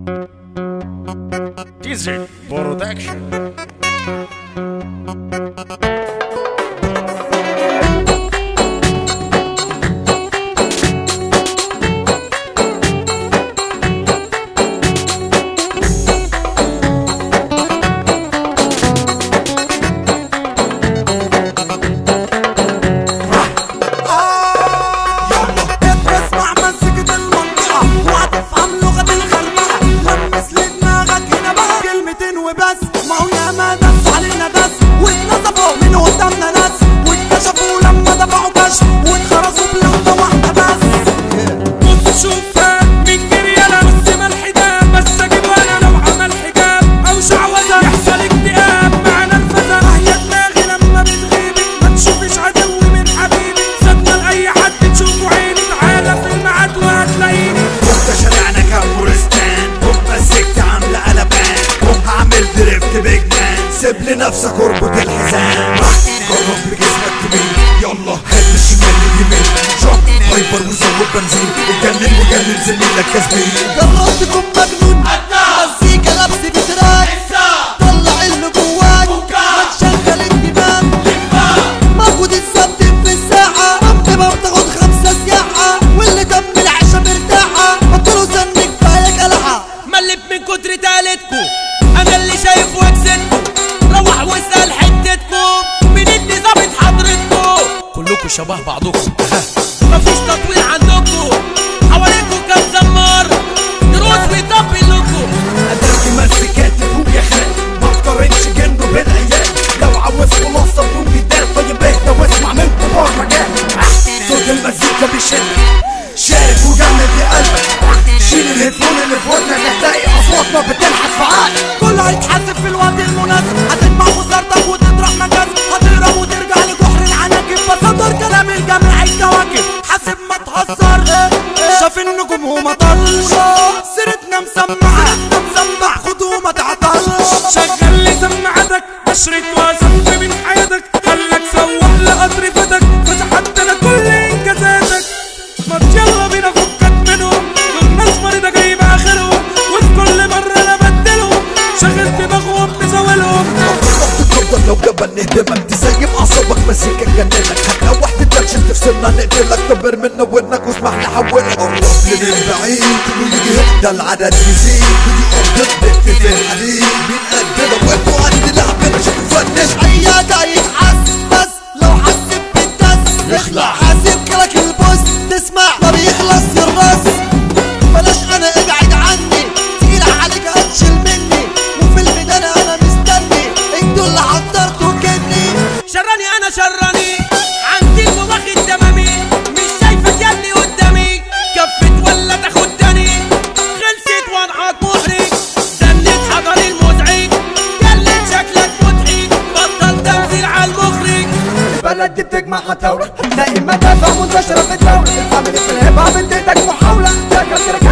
Diesel Production. اسمع مزيكة المنطقة وهتفهم لغة الخربقة لمس لدماغك هنا بقى كلمتين وبس ما هو ياما دس علينا دس واتنصفوا من قدامنا ناس واتكشفوا لما دفعوا كشف واتخرسوا بلمبة واحدة بس بص شوفها من جريالة بس ما الحجاب بس اجيب انا لو عمل حجاب او شعوذة يحصل اكتئاب معنى الفتى هي دماغي لما بتغيبي ما تشوفش عدو من حبيبي صدق لاي حد تشوفه عيني تعالى في الميعاد وهتلاقيني ده شارعنا كابورستان هم السكة عاملة قلبان هم هعمل دريفت بيج مان سيب لنفسك اربط الحزام جرب بجسمك تميل يلا هات الشمال لليمين شوب هايبر وزود بنزين اتجنن وجنن زميلك يا زميلي جربت تكون مجنون مزيكا لبس بتراك طلع اللي جواك ما تشغل الدماغ موجود السبت في الساعة ممكن ما بتاخد خمسة سياحة واللي تم العيشة مرتاحة بطلوا سن كفاية قلعة ملت من كتر تالتكم انا اللي شايف وجزتكم روح واسال حتتكم مين اللي ظابط حضرتكم كلكم شبه بعضكم مفيش تطوير عندكم حواليكم كام زمار دروس بيطبل لكم اداكي مسكات تفوق يا خال ما اقترنش جنبه بالعيال لو عاوز خلاصة بدون جدال طيب اهدى واسمع من كبار مجال صوت المزيكا بيشدك شارك وجمد يا قلبك شيل الهيدفون اللي في ودنك هتلاقي اصواتنا بتنحت في عقلك كله هيتحاسب في الوقت المناسب هتجمع وزارتك وتطرح مجاز هتهرب وترجع لجحر العناكب بصدر كلام الجميع الكواكب حاسب ما تهزر شاف النجوم وما طلش سيرتنا مسمعة سيرتنا مسمع خدوا ما تعطلش شغل لي سماعتك عشرة وزنت من حياتك خلك سوح لقطر فتك فتحت انا كل انجازاتك ما يلا بينا فكك منهم دول ناس مريضة جايبة اخرهم وفي كل مرة انا بدلهم شغل دماغهم بزاولهم تفضل لو جبل نهدمك تسيب اعصابك مزيكا تجننك هتلوح تتنشن تفصلنا نقتلك كبر منا ودنك واسمح نحولك قرب من البعيد كله يجي هنا ده العدد يزيد ودي ارض بنت في الحديد مين قدنا وانتوا قد لعبنا شوفوا فنش عياد هيتحس بس لو حسب بالدس يخلع. حاسب كلك البوس تسمع ما بيخلص الراس بلاش انا ابعد عني تقيل عليك هتشيل مني وفي الميدان انا مستني انتوا اللي حضرتوا كني شراني انا شراني عندي واخد تمامي مش شايفك ياللي قدامي كفت ولا تاخدني خلصت وانعاد محرج زنت حضري المزعج قلت شكلك مضحك بطل تمثيل على المخرج البلد دي بتجمع هتاولة هتلاقي مدافع منتشرة في الدولة الفاميلي في الهيب هوب اديتك محاولة تركب تركب